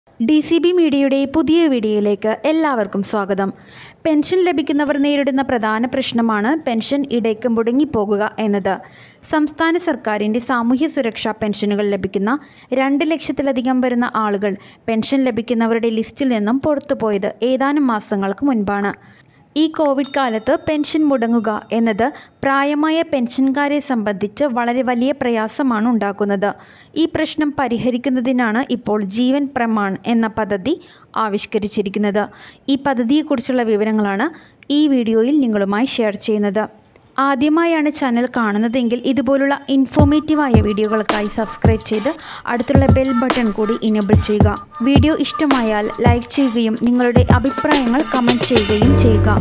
D C B മീഡിയയുടെ പുതിയ വീഡിയോയിലേക്ക് എല്ലാവർക്കും സ്വാഗതം പെൻഷൻ ലഭിക്കുന്നവർ നേരിടുന്ന പ്രധാന പ്രശ്നമാണ് പെൻഷൻ ഇടയ്ക്ക് മുടങ്ങിപ്പോകുക എന്നത് സംസ്ഥാന സർക്കാരിൻ്റെ സാമൂഹ്യ സുരക്ഷാ പെൻഷനുകൾ ലഭിക്കുന്ന രണ്ട് ലക്ഷത്തിലധികം വരുന്ന ആളുകൾ പെൻഷൻ ലഭിക്കുന്നവരുടെ ലിസ്റ്റിൽ നിന്നും പുറത്തുപോയത് ഏതാനും മാസങ്ങൾക്ക് മുൻപാണ് ഈ കോവിഡ് കാലത്ത് പെൻഷൻ മുടങ്ങുക എന്നത് പ്രായമായ പെൻഷൻകാരെ സംബന്ധിച്ച് വളരെ വലിയ പ്രയാസമാണ് ഉണ്ടാക്കുന്നത് ഈ പ്രശ്നം പരിഹരിക്കുന്നതിനാണ് ഇപ്പോൾ ജീവൻ പ്രമാൺ എന്ന പദ്ധതി ആവിഷ്കരിച്ചിരിക്കുന്നത് ഈ പദ്ധതിയെക്കുറിച്ചുള്ള വിവരങ്ങളാണ് ഈ വീഡിയോയിൽ നിങ്ങളുമായി ഷെയർ ചെയ്യുന്നത് ആദ്യമായാണ് ചാനൽ കാണുന്നതെങ്കിൽ ഇതുപോലുള്ള ഇൻഫോർമേറ്റീവായ വീഡിയോകൾക്കായി സബ്സ്ക്രൈബ് ചെയ്ത് അടുത്തുള്ള ബെൽ ബട്ടൺ കൂടി ഇനേബിൾ ചെയ്യുക വീഡിയോ ഇഷ്ടമായാൽ ലൈക്ക് ചെയ്യുകയും നിങ്ങളുടെ അഭിപ്രായങ്ങൾ കമൻറ്റ് ചെയ്യുകയും ചെയ്യുക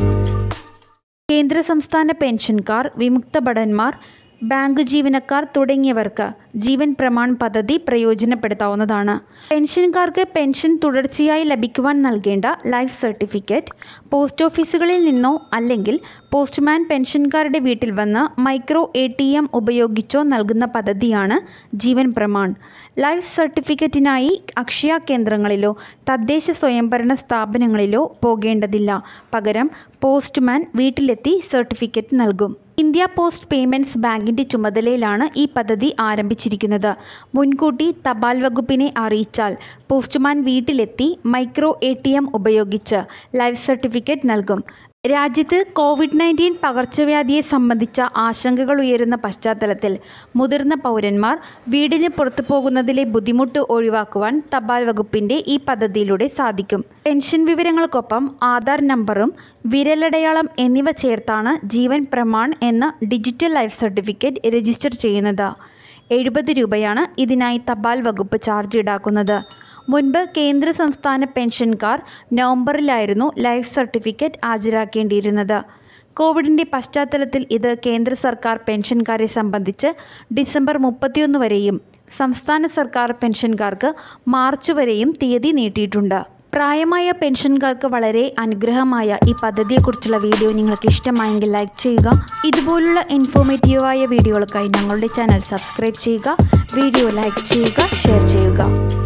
കേന്ദ്ര സംസ്ഥാന പെൻഷൻകാർ വിമുക്ത ഭടന്മാർ ബാങ്ക് ജീവനക്കാർ തുടങ്ങിയവർക്ക് ജീവൻ പ്രമാൺ പദ്ധതി പ്രയോജനപ്പെടുത്താവുന്നതാണ് പെൻഷൻകാർക്ക് പെൻഷൻ തുടർച്ചയായി ലഭിക്കുവാൻ നൽകേണ്ട ലൈഫ് സർട്ടിഫിക്കറ്റ് പോസ്റ്റ് ഓഫീസുകളിൽ നിന്നോ അല്ലെങ്കിൽ പോസ്റ്റ്മാൻ പെൻഷൻകാരുടെ വീട്ടിൽ വന്ന് മൈക്രോ എ ടി എം ഉപയോഗിച്ചോ നൽകുന്ന പദ്ധതിയാണ് ജീവൻ പ്രമാൺ ലൈഫ് സർട്ടിഫിക്കറ്റിനായി അക്ഷയ കേന്ദ്രങ്ങളിലോ തദ്ദേശ സ്വയംഭരണ സ്ഥാപനങ്ങളിലോ പോകേണ്ടതില്ല പകരം പോസ്റ്റ്മാൻ വീട്ടിലെത്തി സർട്ടിഫിക്കറ്റ് നൽകും ഇന്ത്യ പോസ്റ്റ് പേയ്മെൻറ്റ്സ് ബാങ്കിൻ്റെ ചുമതലയിലാണ് ഈ പദ്ധതി ആരംഭിച്ചിരിക്കുന്നത് മുൻകൂട്ടി തപാൽ വകുപ്പിനെ അറിയിച്ചാൽ പോസ്റ്റ്മാൻ വീട്ടിലെത്തി മൈക്രോ എ ടി എം ഉപയോഗിച്ച് ലൈഫ് സർട്ടിഫിക്കറ്റ് നൽകും രാജ്യത്ത് കോവിഡ് നയൻറ്റീൻ പകർച്ചവ്യാധിയെ സംബന്ധിച്ച ആശങ്കകൾ ഉയരുന്ന പശ്ചാത്തലത്തിൽ മുതിർന്ന പൗരന്മാർ വീടിന് പുറത്തു പോകുന്നതിലെ ബുദ്ധിമുട്ട് ഒഴിവാക്കുവാൻ തപാൽ വകുപ്പിന്റെ ഈ പദ്ധതിയിലൂടെ സാധിക്കും പെൻഷൻ വിവരങ്ങൾക്കൊപ്പം ആധാർ നമ്പറും വിരലടയാളം എന്നിവ ചേർത്താണ് ജീവൻ പ്രമാൺ എന്ന ഡിജിറ്റൽ ലൈഫ് സർട്ടിഫിക്കറ്റ് രജിസ്റ്റർ ചെയ്യുന്നത് എഴുപത് രൂപയാണ് ഇതിനായി തപാൽ വകുപ്പ് ചാർജ് ഈടാക്കുന്നത് മുൻപ് കേന്ദ്ര സംസ്ഥാന പെൻഷൻകാർ നവംബറിലായിരുന്നു ലൈഫ് സർട്ടിഫിക്കറ്റ് ഹാജരാക്കേണ്ടിയിരുന്നത് കോവിഡിൻ്റെ പശ്ചാത്തലത്തിൽ ഇത് കേന്ദ്ര സർക്കാർ പെൻഷൻകാരെ സംബന്ധിച്ച് ഡിസംബർ മുപ്പത്തിയൊന്ന് വരെയും സംസ്ഥാന സർക്കാർ പെൻഷൻകാർക്ക് മാർച്ച് വരെയും തീയതി നീട്ടിയിട്ടുണ്ട് പ്രായമായ പെൻഷൻകാർക്ക് വളരെ അനുഗ്രഹമായ ഈ പദ്ധതിയെക്കുറിച്ചുള്ള വീഡിയോ നിങ്ങൾക്ക് ഇഷ്ടമായെങ്കിൽ ലൈക്ക് ചെയ്യുക ഇതുപോലുള്ള ഇൻഫോർമേറ്റീവായ വീഡിയോകൾക്കായി ഞങ്ങളുടെ ചാനൽ സബ്സ്ക്രൈബ് ചെയ്യുക വീഡിയോ ലൈക്ക് ചെയ്യുക ഷെയർ ചെയ്യുക